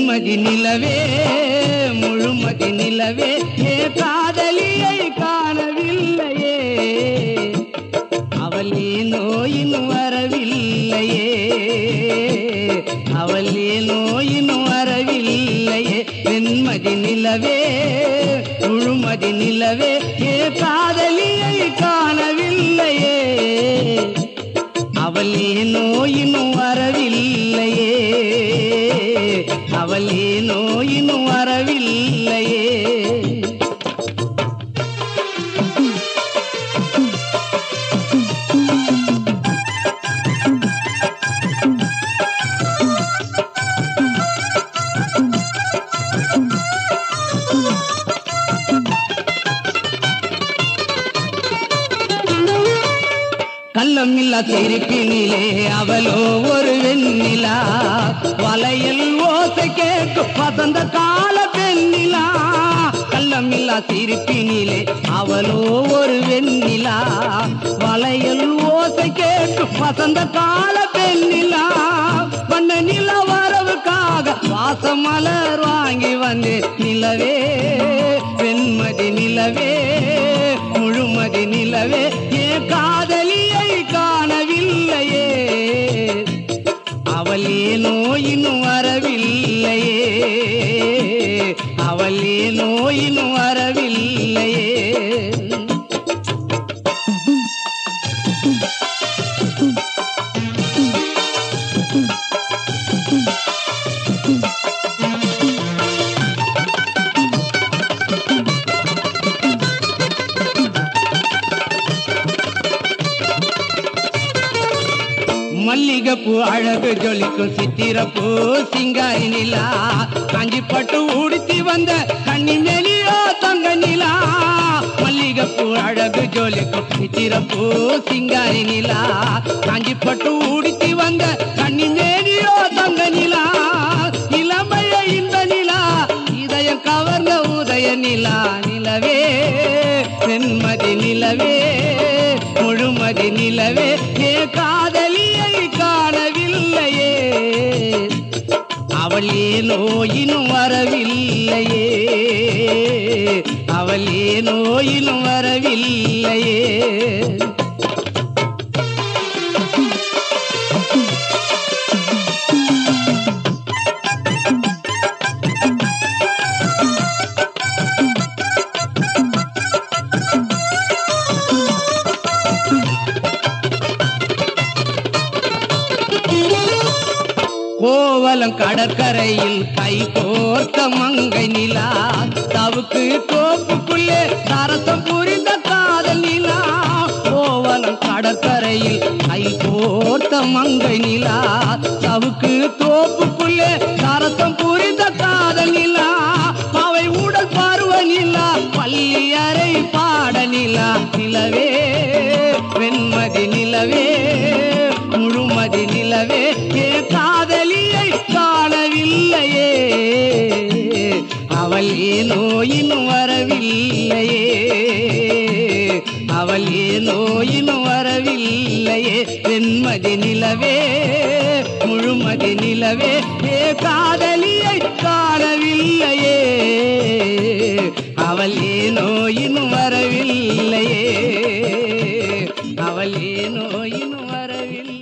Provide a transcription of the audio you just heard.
வெண்மதி நிலவே முழுமதி நிலவே ஏ காதலியை காணவில்லையே அவள் ஏனோ இன்னும் வரவில்லையே அவள் ஏனோ இன்னும் வரவில்லையே வெண்மதி நிலவே முழுமதி நிலவே ஏ காதலியை காணவில்லையே அவள் ஏனோ இன்னும் வரவில்லையே அவள் ஏனோ இன்னும் வரவில்லையே கள்ளமில்லா சிரிப்பினிலே அவளோ ஒரு வெண்ணிலா வளையல் ஓசை கேட்கும் வசந்த கால பெண்ணிலா கள்ளமில்லா சிரிப்பினிலே அவளோ ஒரு வெண்ணிலா வளையல் ஓசை கேட்கும் வசந்த கால பெண்ணிலா வண்ண நில வரவுக்காக வாசமலர் வாங்கி வந்து நிலவே வெண்மதி நிலவே முழுமதி நிலவே ஏ காதலியை காணவில்லையே அவள் ஏனோ இன்னும் வரவில்லையே அவள் ஏனோ இன்னும் வரவில்லையே மல்லிகைப்பூ அழகு ஜொலிக்கும் சித்திரப்பூ சிங்காரி நிலா காஞ்சி பட்டு உடுத்தி வந்த கண்ணி மெலியோ தங்க நிலா மல்லிகைப்பூ அழகு ஜொலிக்கும் சித்திரப்பூ சிங்காரி நிலா காஞ்சி பட்டு உடுத்தி வந்த கண்ணி மேலியோ தங்க நிலா இளமைய இந்த நிலா இதயம் கவர்ந்த உதய நிலா நிலவே வெண்மதி நிலவே முழுமதி நிலவே ஏ காதலியை காணவில்லையே அவள் ஏனோ இன்னும் வரவில்லையே அவள் ஏனோ இன்னும் வரவில்லையே கோவலம் கடற்கரையில் கை கோர்த்த மங்கை நிலா தவுக்கு தோப்புக்குள்ளே சரசம் புரிந்த காதல் நிலா கோவலம் கடற்கரையில் கை கோர்த்த மங்கை நிலா தவுக்கு தோப்புக்குள்ளே சரசம் புரிந்த காதல் நிலா அவை உடல் பருவ நிலா பள்ளி அறை பாட நிலா நிலவே வெண்மதி நிலவே முழுமதி நிலவே ஏ காதலியை காணவில்லையே அவள் ஏனோ இன்னும் வரவில்லையே அவள் ஏனோ இன்னும் வரவில்லையே வெண்மதி நிலவே முழுமதி நிலவே ஏ காதலியை காணவில்லையே அவள் ஏனோ இன்னும் வரவில்லையே அவள் ஏனோ இன்னும் வரவில்லை